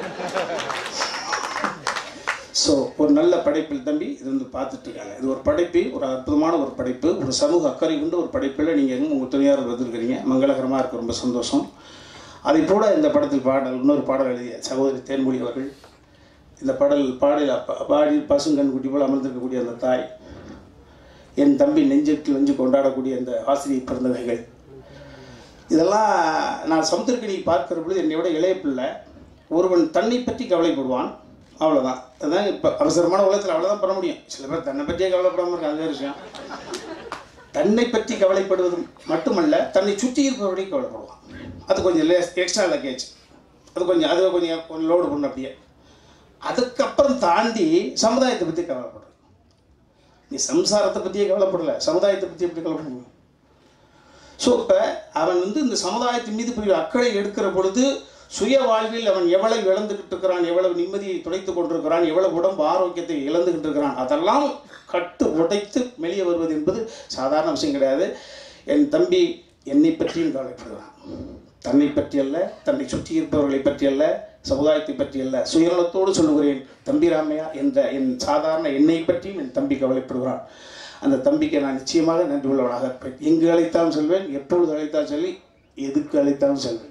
ஸோ ஒரு நல்ல படைப்பில் தம்பி இது வந்து பார்த்துட்டு இருக்காங்க இது ஒரு படைப்பு ஒரு அற்புதமான ஒரு படைப்பு ஒரு சமூக அக்கறை கொண்ட ஒரு படைப்பில் நீங்கள் எங்கே உங்கள் துணையார் வந்திருக்கிறீங்க மங்களகரமாக இருக்கு ரொம்ப சந்தோஷம் அதை போல இந்த படத்தில் பாடல் இன்னொரு பாடல் எழுதிய சகோதரி தேன்மொழி அவர்கள் இந்த பாடல் பாடல் அப்ப- பாடி பசுங்கண் குட்டி போல் அமர்ந்திருக்கக்கூடிய அந்த தாய் என் தம்பி நெஞ்சுக்கு நெஞ்சு கொண்டாடக்கூடிய அந்த ஆசிரியர் பிறந்தவைகள் இதெல்லாம் நான் சமுத்திரக்கணி பார்க்கிற பொழுது என்னை விட இளைய பிள்ளை ஒருவன் தன்னை பற்றி கவலைப்படுவான் அவ்வளோதான் அதான் இப்போ அவசரமான உலகத்தில் அவ்வளோதான் பண்ண முடியும் சில பேர் தன்னை பற்றியே கவலைப்படாமல் இருக்காங்க அது வேறு விஷயம் தன்னை பற்றி கவலைப்படுவது மட்டுமல்ல தன்னை சுற்றி இருப்பவரை கவலைப்படுவான் அது கொஞ்சம் லேஸ் எக்ஸ்ட்ரா லக்கேஜ் அது கொஞ்சம் அது கொஞ்சம் கொஞ்சம் லோடு பண்ண அப்படியே அதுக்கப்புறம் தாண்டி சமுதாயத்தை பற்றி கவலைப்படுறது நீ சம்சாரத்தை பற்றியே கவலைப்படல சமுதாயத்தை பற்றி எப்படி கவலைப்படுங்க ஸோ இப்போ அவன் வந்து இந்த சமுதாயத்தின் மீது போய் அக்கறை எடுக்கிற பொழுது சுய வாழ்வில் அவன் எவ்வளவு இழந்துகிட்டு இருக்கிறான் எவ்வளவு நிம்மதியை துடைத்து கொண்டிருக்கிறான் எவ்வளவு உடம்பு ஆரோக்கியத்தை இழந்துகிட்டு இருக்கிறான் அதெல்லாம் கட்டு உடைத்து வெளியே வருவது என்பது சாதாரண விஷயம் கிடையாது என் தம்பி என்னை பற்றியும் கவலைப்படுகிறான் தன்னை பற்றியல்ல தன்னை சுற்றி இருப்பவர்களை பற்றியல்ல சமுதாயத்தை பற்றியல்ல சுயநலத்தோடு சொல்லுகிறேன் தம்பி ராமையா என்ற என் சாதாரண என்னை பற்றியும் என் தம்பி கவலைப்படுகிறான் அந்த தம்பிக்கு நான் நிச்சயமாக நன்றி உள்ளவனாக இருப்பேன் எங்கு அழைத்தாலும் செல்வேன் எப்பொழுது அழைத்தாலும் சொல்லி எதுக்கு அழைத்தாலும் செல்வேன்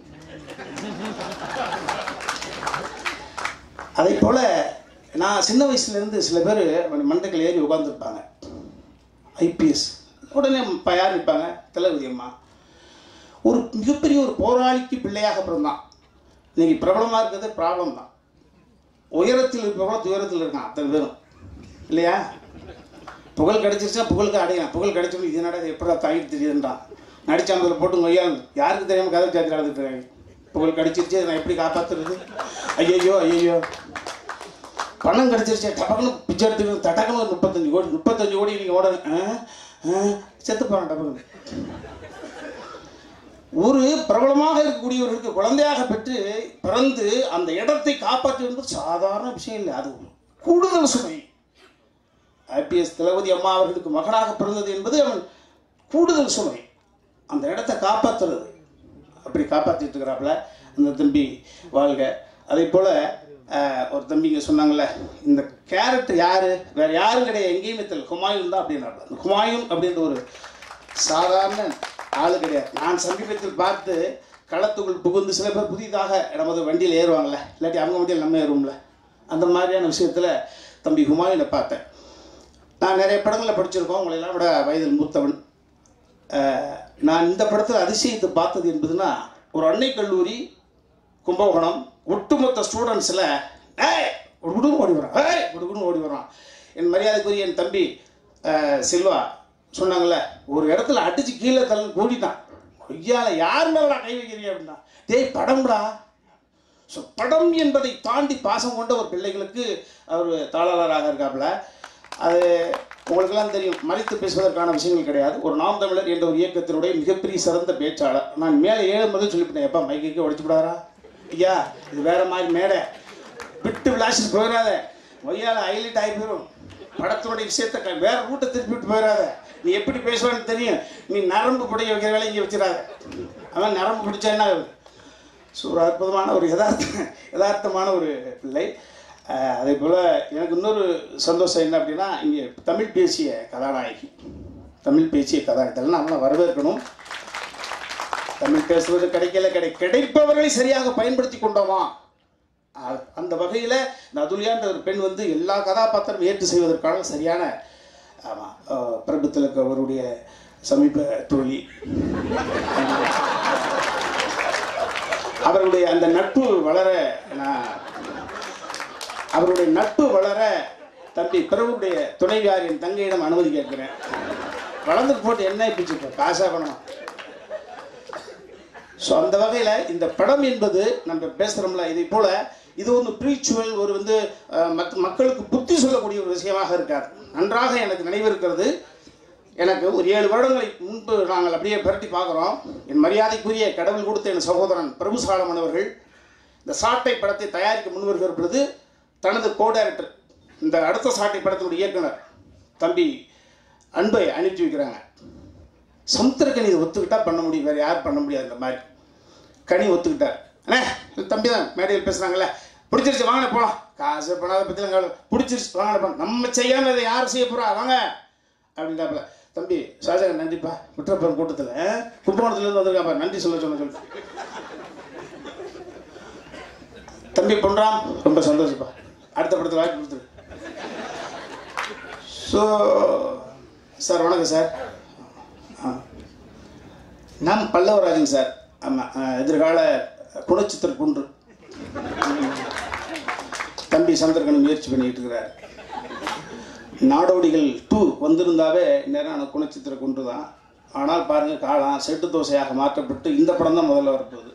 அதே போல் நான் சின்ன வயசுலேருந்து சில பேர் மண்டைகள் ஏறி உட்காந்துருப்பாங்க ஐபிஎஸ் உடனே ப- யார் நிற்பாங்க தளபதி அம்மா ஒரு மிகப்பெரிய ஒரு போராளிக்கு பிள்ளையாக பிறந்தான் இன்னைக்கு பிரபலமாக இருக்கிறது ப்ராப்ளம் தான் உயரத்தில் இருப்பவங்களும் துயரத்தில் இருக்கான் அத்தனை பேரும் இல்லையா புகழ் கிடைச்சிருச்சா புகழுக்கு அடையலாம் புகழ் கிடைச்சோம் இது நட எப்படா தாங்கிட்டு தெரியுதுன்றான் நடிச்சாமதில் போட்டு கொய்யால் யாருக்கு தெரியாமல் கதை சாத்தி நடந்துட்டு இருக்காங்க புகழ் கிடைச்சிருச்சு அதை நான் எப்படி காப்பாற்றுறது ஐயையோ ஐயையோ பணம் கிடைச்சிருச்சு டபக்குன்னு பிச்சை எடுத்துக்கணும் தடக்குன்னு ஒரு முப்பத்தஞ்சு கோடி முப்பத்தஞ்சு கோடி நீங்கள் ஓடணும் ஆ, ஆ, செத்து போகிறான் டபக்குன்னு ஒரு பிரபலமாக இருக்கக்கூடியவர்களுக்கு குழந்தையாக பெற்று பிறந்து அந்த இடத்தை காப்பாற்றுவது என்பது சாதாரண விஷயம் இல்லை அது கூடுதல் சுமை ஐபிஎஸ் தளபதி அம்மா அவர்களுக்கு மகனாக பிறந்தது என்பது அவன் கூடுதல் சுமை அந்த இடத்தை காப்பாற்றுறது அப்படி காப்பாற்றிட்டு இருக்கிறாப்புல அந்த தம்பி வாழ்க அதே போல் ஒரு தம்பிங்க சொன்னாங்கல்ல இந்த கேரக்டர் யார் வேறு யாரும் கிடையாது எங்கேயுமே தெரியல ஹுமாயூன் தான் அப்படின்னாப்புல அந்த ஹுமாயூன் அப்படின்ற ஒரு சாதாரண ஆளு கிடையாது நான் சமீபத்தில் பார்த்து களத்துக்குள் புகுந்து சில பேர் புதிதாக நமது வண்டியில் ஏறுவாங்கல்ல இல்லாட்டி அவங்க வண்டியில் நம்ம ஏறுவோம்ல அந்த மாதிரியான விஷயத்தில் தம்பி ஹுமாயூனை பார்த்தேன் நான் நிறைய படங்களில் படிச்சிருக்கோம் உங்களை எல்லாம் விட வயதில் மூத்தவன் அஹ், நான் இந்த படத்தில் அதிசயத்தை பார்த்தது என்பதுன்னா ஒரு அன்னை கல்லூரி கும்பகோணம் ஒட்டுமொத்த ஸ்டூடெண்ட்ஸில் ஏய் குடுகுடும் ஓடி வரான் ஏய் குடுகுடும் ஓடி வரான் என் மரியாதைக்குரிய என் தம்பி அஹ், செல்வா சொன்னாங்கல்ல ஒரு இடத்துல அடிச்சு கீழே தள்ள கூடிட்டான் ஐயால யார் மேலே கை வைக்கிறீங்க அப்படின்னா டேய் படம்டா ஸோ படம் என்பதை தாண்டி பாசம் கொண்ட ஒரு பிள்ளைகளுக்கு அவர் தாளாளராக இருக்காப்புல அது உங்களுக்கெல்லாம் தெரியும் மறைத்து பேசுவதற்கான விஷயங்கள் கிடையாது ஒரு நாம் தமிழர் என்ற ஒரு இயக்கத்தினுடைய மிகப்பெரிய சிறந்த பேச்சாளர் நான் மேலே ஏழும் போது சொல்லிவிட்டேன் எப்பா மைக்கு உடைச்சு விடாரா ஐயா இது வேற மாதிரி மேடை விட்டு விளாசிட்டு போயிடாத ஒய்யால ஹைலைட் ஆகி போயிடும் படத்தினுடைய விஷயத்தை க- வேற ரூட்டை திருப்பிட்டு போயிடாத நீ எப்படி பேசுவான்னு தெரியும் நீ நரம்பு பிடிக்க வைக்கிற வேலை இங்கே வச்சிடாத அவன் நரம்பு பிடிச்சா என்ன ஆகுது ஸோ ஒரு அற்புதமான ஒரு யதார்த்த யதார்த்தமான ஒரு பிள்ளை அஹ் அதே போல் எனக்கு இன்னொரு சந்தோஷம் என்ன அப்படின்னா இங்கே தமிழ் பேசிய கதாநாயகி தமிழ் பேசிய கதாநாயகி இதெல்லாம் நம்மளாம் வரவேற்கணும் தமிழ் பேசுவது கிடைக்கல கிடை கிடைப்பவர்களை சரியாக பயன்படுத்தி கொண்டோமா அ- அந்த வகையில் இந்த அதுலியான்ற ஒரு பெண் வந்து எல்லா கதாபாத்திரம் ஏற்று செய்வதற்கான சரியான ஆமாம் பிரபு திலக் அவருடைய சமீப தோழி அவருடைய அந்த நட்பு வளர நான் அவருடைய நட்பு வளர தம்பி பிரபுடைய துணைவியார் என் தங்கையிடம் அனுமதி கேட்கிறேன் வளர்ந்துட்டு போட்டு என்ன பிடிச்சிருக்க காசா பணம் ஸோ அந்த வகையில் இந்த படம் என்பது நம்ம பேசுகிறோம்ல இதை போல இது ஒன்று ப்ரீச்சுவல் ஒரு வந்து அஹ், மத் மக்களுக்கு புத்தி சொல்லக்கூடிய ஒரு விஷயமாக இருக்காது நன்றாக எனக்கு நினைவிருக்கிறது எனக்கு ஒரு ஏழு வருடங்களுக்கு முன்பு நாங்கள் அப்படியே புரட்டி பார்க்குறோம் என் மரியாதைக்குரிய கடவுள் கொடுத்த என் சகோதரன் பிரபு சாலமன் அவர்கள் இந்த சாட்டை படத்தை தயாரிக்க முன்வருகிற பொழுது தனது கோ டைரக்டர் இந்த அடுத்த சாட்டை படத்தினுடைய இயக்குனர் தம்பி அன்பை அனுப்பி வைக்கிறாங்க சமுத்திரக்கனி இதை ஒத்துக்கிட்டா பண்ண முடியும் வேறு யார் பண்ண முடியாது இந்த மாதிரி கனி ஒத்துக்கிட்டார் அண்ணே இந்த தம்பி தான் மேடையில் பேசுகிறாங்கல்ல பிடிச்சிருச்சு வாங்க போகலாம் காசு பணாத பற்றிலாம் கவலை பிடிச்சிருச்சு வாங்க போகலாம் நம்ம செய்யாமல் இதை யார் செய்ய போகிறா வாங்க அப்படின்றாப்புல தம்பி ஷாஜகான் நன்றிப்பா குற்றப்பன் கூட்டத்தில் கும்பகோணத்துலேருந்து வந்திருக்காப்பா நன்றி சொல்ல சொன்ன சொல்லு தம்பி பொன்ராம் ரொம்ப சந்தோஷப்பா அடுத்த படத்தில் வாய்ப்பு கொடுத்துரு ஸோ சார் வணக்கம் சார் ஆ நான் பல்லவராஜன் சார் ஆமாம் எதிர்கால குணச்சித்திர குன்று ம். தம்பி சந்திரகன் முயற்சி பண்ணிக்கிட்டு இருக்கிறார் நாடோடிகள் டூ வந்திருந்தாவே நேரம் எனக்கு குணச்சித்திர குன்று தான் ஆனால் பாருங்கள் காலம் செட்டு தோசையாக மாற்றப்பட்டு இந்த படம் தான் முதல்ல வரப்போகுது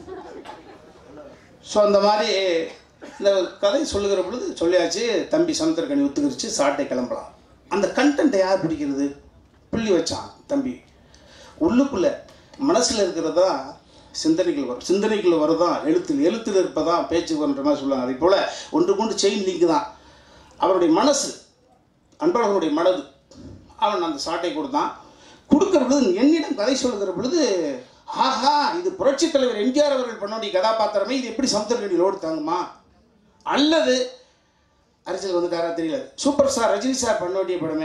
ஸோ அந்த மாதிரி இந்த கதை சொல்லுகிற பொழுது சொல்லியாச்சு தம்பி சமுத்திரக்கனி ஒத்துக்கிருச்சு சாட்டை கிளம்பலாம் அந்த கண்டென்ட்டை யார் பிடிக்கிறது புள்ளி வச்சான் தம்பி உள்ளுக்குள்ள மனசில் இருக்கிறது தான் சிந்தனைகள் வரும் சிந்தனைகள் வரதான் எழுத்தில் எழுத்தில் இருப்பதான் பேச்சு வருன்ற மாதிரி சொல்லுவாங்க அதே போல் ஒன்று கொண்டு செயின் லிங்க் தான் அவருடைய மனசு அன்பழகனுடைய மனது அவன் அந்த சாட்டை கொடுத்தான் கொடுக்கிற பொழுது என்னிடம் கதை சொல்லுகிற பொழுது ஆஹா இது புரட்சித் தலைவர் எம்ஜிஆர் அவர்கள் பண்ண வேண்டிய கதாபாத்திரமே இது எப்படி சமுத்திரக்கடியில் ஓடு தாங்குமா அல்லது அரசியல் வந்துட்டாரா தெரியல சூப்பர் ஸ்டார் ரஜினி சார் பண்ண வேண்டிய படமே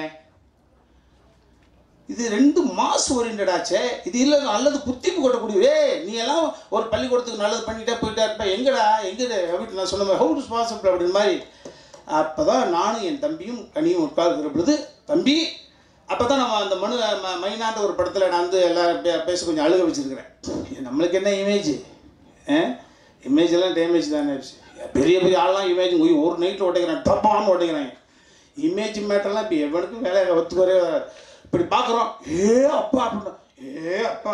இது ரெண்டு மாஸ் ஓரியன்டாச்சே இது இல்லை அல்லது குத்திப்பு கொட்டக்கூடிய ஏய் நீ எல்லாம் ஒரு பள்ளிக்கூடத்துக்கு நல்லது பண்ணிட்டே போயிட்டா இருப்ப எங்கடா எங்கடா வீட்டு நான் சொன்ன மாதிரி ஹவு இஸ் பாசிபிள் அப்படின்னு மாதிரி அப்போ தான் நானும் என் தம்பியும் கனியும் உட்கார்க்கிற பொழுது தம்பி அப்போ தான் நம்ம அந்த மனு ம- மைனான்ற ஒரு படத்தில் நான் வந்து எல்லாரும் பே- பேச கொஞ்சம் அழுக வச்சிருக்கிறேன் நம்மளுக்கு என்ன இமேஜ் இமேஜ் எல்லாம் டேமேஜ் தானே பெரிய பெரிய ஆள்லாம் இமேஜ் ஒரு நைட்டில் ஓட்டிக்கிறான் டப்பான்னு ஓட்டிக்கிறாங்க இமேஜ் மேட்டர்லாம் இப்போ எவனுக்கும் வேலை ஒத்துக்கவே வராது இப்படி பார்க்குறோம் ஏ அப்பா அப்படின்னா ஏ அப்பா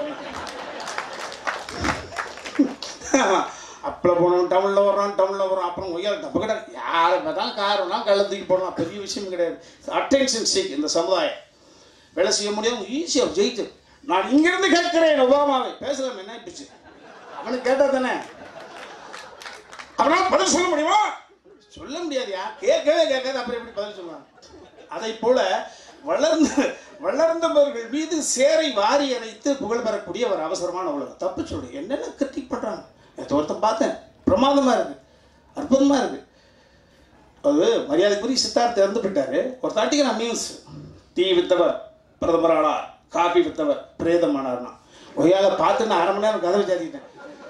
அப்பில் போனோம் டவுனில் வர்றான் டவுனில் வர்றான் அப்புறம் ஒய்யால் தப்பு கிடையாது யாரை பார்த்தாலும் காரணம் கள்ள தூக்கி போடலாம் பெரிய விஷயம் கிடையாது அட்டென்ஷன் சீக் இந்த சமுதாயம் வேலை செய்ய முடியாம ஈஸியாக ஜெயிச்சு நான் இங்கிருந்து கேட்கிறேன் ஒபாமாவை பேசலாம் என்ன பிச்சு அவனுக்கு கேட்டா தானே அவனால் பதில் சொல்ல முடியுமா சொல்ல முடியாதுயா கேட்கவே கேட்காது அப்புறம் எப்படி பதில் சொல்லுவாங்க அதை போல வளர்ந்த வளர்ந்தவர்கள் மீது சேரை வாரி அரைத்து புகழ் பெறக்கூடிய ஒரு அவசரமான உலகம் தப்பு சொல்லு என்னென்ன கிரிட்டிக் பண்றாங்க நேற்று ஒருத்தன் பார்த்தேன் பிரமாதமா இருக்கு அற்புதமா இருக்கு அது மரியாதைக்குரிய சித்தார்த்த இறந்து போயிட்டாரு ஒரு தாட்டிக்கு நான் நியூஸ் டீ வித்தவர் பிரதமரானா காபி வித்தவர் பிரேதமானார்னா ஒய்யால பார்த்து நான் அரை மணி நேரம் கதை விசாரிக்கிட்டேன்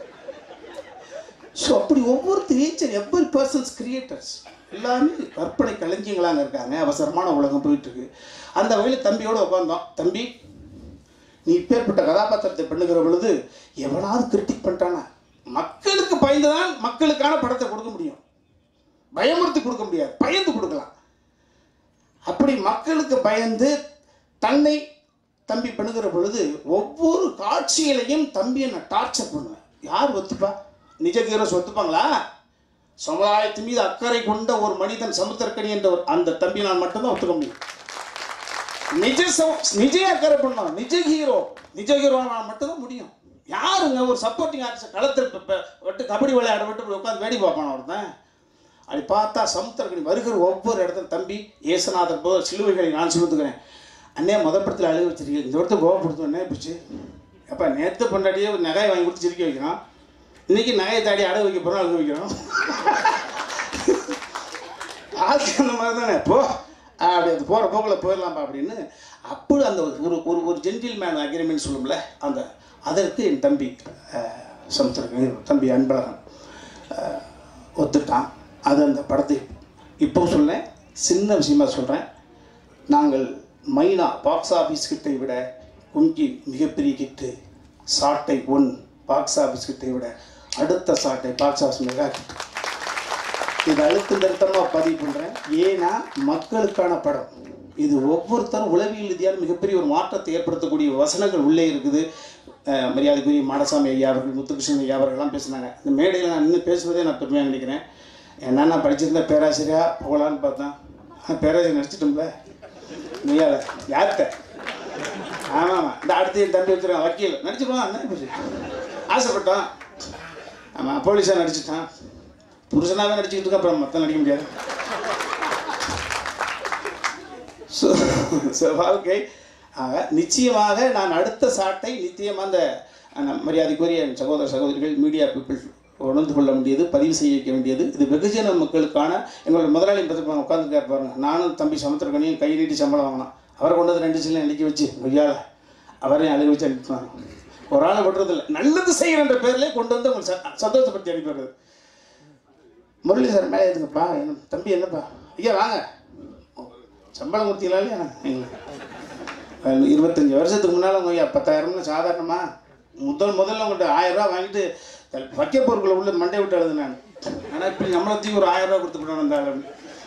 ஸோ அப்படி ஒவ்வொருத்தர் each and every persons creators எல்லாமே கற்பனை களஞ்சியங்களாங்க இருக்காங்க அவசரமான உலகம் போயிட்டு இருக்கு அந்த வகையில் தம்பியோட உட்காந்தோம் தம்பி நீ இப்பேற்பட்ட கதாபாத்திரத்தை பண்ணுகிற பொழுது எவனாவது கிரிட்டிக் பண்ணிட்டானா மக்களுக்கு பயந்துதான் மக்களுக்கான படத்தை கொடுக்க முடியும் பயமுறுத்தி கொடுக்க முடியாது பயந்து கொடுக்கலாம் அப்படி மக்களுக்கு பயந்து தன்னை தம்பி பண்ணுகிற பொழுது ஒவ்வொரு காட்சியிலையும் தம்பியை நான் டார்ச்சர் பண்ணுவேன் யார் ஒத்துப்பா நிஜ ஹீரோஸ் ஒத்துப்பாங்களா சமுதாயத்து மீது அக்கறை கொண்ட ஒரு மனிதன் சமுத்திரக்கணி என்ற ஒரு அந்த தம்பி நான் மட்டும்தான் ஒத்துக்க முடியும் நிஜ சம- நிஜ அக்கறை பண்ணோம் நிஜ ஹீரோ நிஜ ஹீரோ மட்டும்தான் முடியும் யாருங்க ஒரு சப்போர்ட்டிங் ஆர்டிஸ்ட் களத்தில் இப்ப- இப்ப விட்டு கபடி விளையாட விட்டு இப்படி உட்காந்து வேடி பார்ப்பான் ஒருத்தன் அப்படி பார்த்தா சமுத்திரக்கணி வருகிற ஒவ்வொரு இடத்துல தம்பி ஏசுநாதர் போல சிலுவைகளை நான் சொல்லுத்துக்கிறேன் அண்ணே முத படத்தில் அழுக வச்சிருக்கீங்க இந்த இடத்த கோவப்படுத்தும் என்ன பிடிச்சி அப்போ நேற்று பொண்டாட்டியே ஒரு நகையை வாங்கி கொடுத்து சிரிக்க வைக்கிறான் இன்னைக்கு நகையை தாடி அடகு வைக்க போகிறோம் அழுக வைக்கிறோம் ஆளுக்கு அந்த மாதிரி தானே போ அப்படி அது போகிற போக்கில் போயிடலாம்ப்பா அப்படின்னு அப்படி அந்த ஒரு ஒரு ஒரு ஜென்டில் மேன் அக்ரிமெண்ட் சொல்லும்ல அந்த அதற்கு என் தம்பி சமுத்திரக்கணி தம்பி அன்பழகன் அஹ், ஒத்துட்டான் அது அந்த படத்தை இப்போ சொல்லேன் சின்ன விஷயமா சொல்கிறேன் நாங்கள் மைனா பாக்ஸ் ஆஃபீஸ் கிட்டை விட குங்கி மிகப்பெரிய கிட்டு சாட்டை ஒன் பாக்ஸ் ஆஃபீஸ் கிட்டை விட அடுத்த சாட்டை பாக்ஸ் ஆஃபீஸ் மெகா கிட்டு இது அழுத்தம் திருத்தமாக பதிவு பண்ணுறேன் ஏன்னா மக்களுக்கான படம் இது ஒவ்வொருத்தரும் உளவியல் ரீதியான மிகப்பெரிய ஒரு மாற்றத்தை ஏற்படுத்தக்கூடிய வசனங்கள் உள்ளே இருக்குது அஹ் மரியாதைக்குரிய மாடசாமி ஐயா அவர்கள் முத்துகிருஷ்ணன் ஐயா அவர்கள்லாம் பேசுனாங்க இந்த மேடையில் நான் இன்னும் பேசுவதே நான் பெருமையாக நினைக்கிறேன் ஏன்னா நான் படிச்சிருந்த பேராசிரியா போகலான்னு பார்த்தேன் ஆனா பேராசிரியர் நடிச்சிட்டோம்ல நீயால யார்கிட்ட ஆமாம் ஆமாம் இந்த அடுத்து என் தம்பி வச்சுருக்கான் வக்கீல் நடிச்சிருவான் என்ன போச்சு ஆசைப்பட்டான் ஆமாம் போலீஸாக நடிச்சிட்டான் புருஷனாகவே நடிச்சுக்கிட்டு இருக்க அப்புறம் மற்ற நடிக்க முடியாது ஸோ ஸோ வாழ்க்கை ஆக நிச்சயமாக நான் அடுத்த சாட்டை நிச்சயம் அந்த அந்த மரியாதைக்குரிய என் சகோதர சகோதரிகள் மீடியா பீப்புள் உணர்ந்து கொள்ள வேண்டியது பதிவு செய்ய வைக்க வேண்டியது இது வெகுஜன மக்களுக்கான எங்களோட முதலாளி பார்த்துருப்பாங்க உட்காந்துருக்காரு பாருங்க நானும் தம்பி சமுத்திரக்கணியும் கை நீட்டி சம்பளம் வாங்கினோம் அவரை கொண்டு வந்து ரெண்டு சில்லை அடிக்க வச்சு ஐயால அவரையும் அழுக வச்சு அனுப்பினாங்க ஒரு ஆளை விடுறதில்ல நல்லது செய்கிறன்ற பேர்லேயே கொண்டு வந்து அவங்க ச- சந்தோஷப்படுத்தி அனுப்பிடுறது முரளி சார் மேலே எதுங்கப்பா என்ன தம்பி என்னப்பா ஐயா வாங்க சம்பளம் கொடுத்தீங்களா இல்லையா எங்களுக்கு அஹ் இருபத்தஞ்சி வருஷத்துக்கு முன்னால் உங்க ஐயா பத்தாயிரம்னு சாதாரணமா முதல் முதல்ல உங்கள்கிட்ட ஆயிரம் ரூபா வாங்கிட்டு தல்- வைக்க பொருட்களை உள்ள மண்டை விட்டு எழுது நான் ஆனால் இப்படி நம்மளை தூக்கி ஒரு ஆயிரம் ரூபா கொடுத்து விடணும் அந்த ஆளு.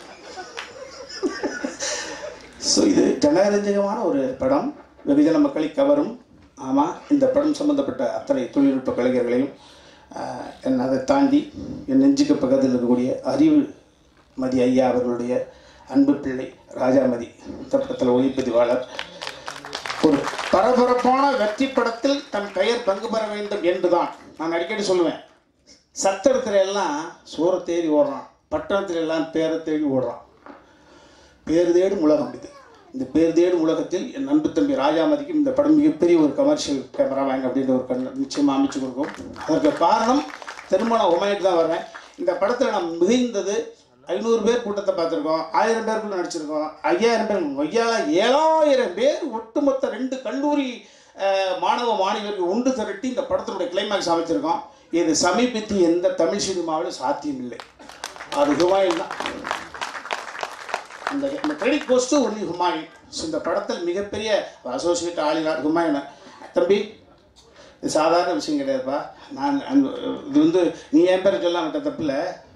ஸோ இது ஜனரஞ்சகமான ஒரு படம் வெகுஜன மக்களை கவரும் ஆமாம் இந்த படம் சம்பந்தப்பட்ட அத்தனை தொழில்நுட்ப கலைஞர்களையும் ஆஹ், என் அதை தாண்டி என் நெஞ்சுக்கு பக்கத்தில் இருக்கக்கூடிய அறிவு மதி ஐயா அவர்களுடைய அன்பு பிள்ளை ராஜாமதி இந்த படத்தில் ஒளிப்பதிவாளர் ஒரு பரபரப்பான வெற்றி படத்தில் தன் பெயர் பங்கு பெற வேண்டும் என்றுதான் நான் அடிக்கடி சொல்லுவேன் சத்திரத்துல எல்லாம் சோறை தேடி ஓடுறான் பட்டணத்துல எல்லாம் பேரை தேடி ஓடுறான் பேர் தேடும் உலகம் இது இந்த பேர் தேடும் உலகத்தில் என் அன்பு தம்பி ராஜாமதிக்கும் இந்த படம் மிகப்பெரிய ஒரு கமர்ஷியல் கேமரா வாங்க அப்படின்ற ஒரு கண் நிச்சயமாக அமைச்சு கொடுக்கும் அதற்கு காரணம் திருமண உமையிட்டு தான் வரேன் இந்த படத்தில் நான் மிகுந்தது ஐநூறு பேர் கூட்டத்தை பார்த்துருக்கோம் ஆயிரம் பேருக்குள்ள நடிச்சிருக்கோம் ஐயாயிரம் பேர் ஐயாயிரம் ஏழாயிரம் பேர் ஒட்டுமொத்த ரெண்டு கல்லூரி அஹ், மாணவ மாணவியர்கள் ஒன்று திரட்டி இந்த படத்தினுடைய கிளைமேக்ஸ் அமைச்சிருக்கோம் இது சமீபத்தில் எந்த தமிழ் சினிமாவிலும் சாத்தியம் இல்லை அது ஹுமாயூன் தான் அந்த இந்த credit goes to only Humayun so இந்த படத்தில் மிகப்பெரிய அசோசியேட் ஆளினார் ஹுமாயூனை தம்பி இது சாதாரண விஷயம் கிடையாதுப்பா நான் அந்த- இது வந்து நீ என் பேரை சொல்ல விட்ட தப்பில்ல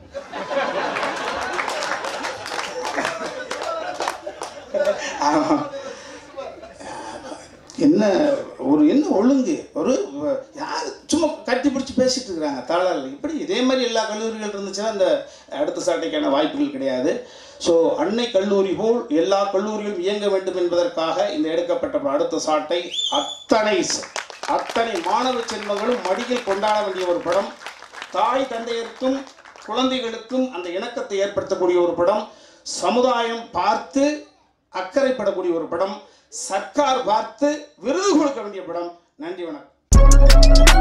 ஆமா. என்ன ஒரு என்ன ஒழுங்கு ஒரு யார் சும்மா கட்டி பிடிச்சி பேசிட்டு இருக்கிறாங்க தாளாளர் இப்படி இதே மாதிரி எல்லா கல்லூரிகள் இருந்துச்சுன்னா அந்த அடுத்த சாட்டைக்கான வாய்ப்புகள் கிடையாது ஸோ அன்னை கல்லூரி போல் எல்லா கல்லூரிகளும் இயங்க வேண்டும் என்பதற்காக இந்த எடுக்கப்பட்ட அடுத்த சாட்டை அத்தனை ச- அத்தனை மாணவ செல்வங்களும் மடியில் கொண்டாட வேண்டிய ஒரு படம் தாய் தந்தையருக்கும் குழந்தைகளுக்கும் அந்த இணக்கத்தை ஏற்படுத்தக்கூடிய ஒரு படம் சமுதாயம் பார்த்து அக்கறைப்படக்கூடிய ஒரு படம் சர்க்கார் பார்த்து விருது கொடுக்க வேண்டிய படம் நன்றி வணக்கம்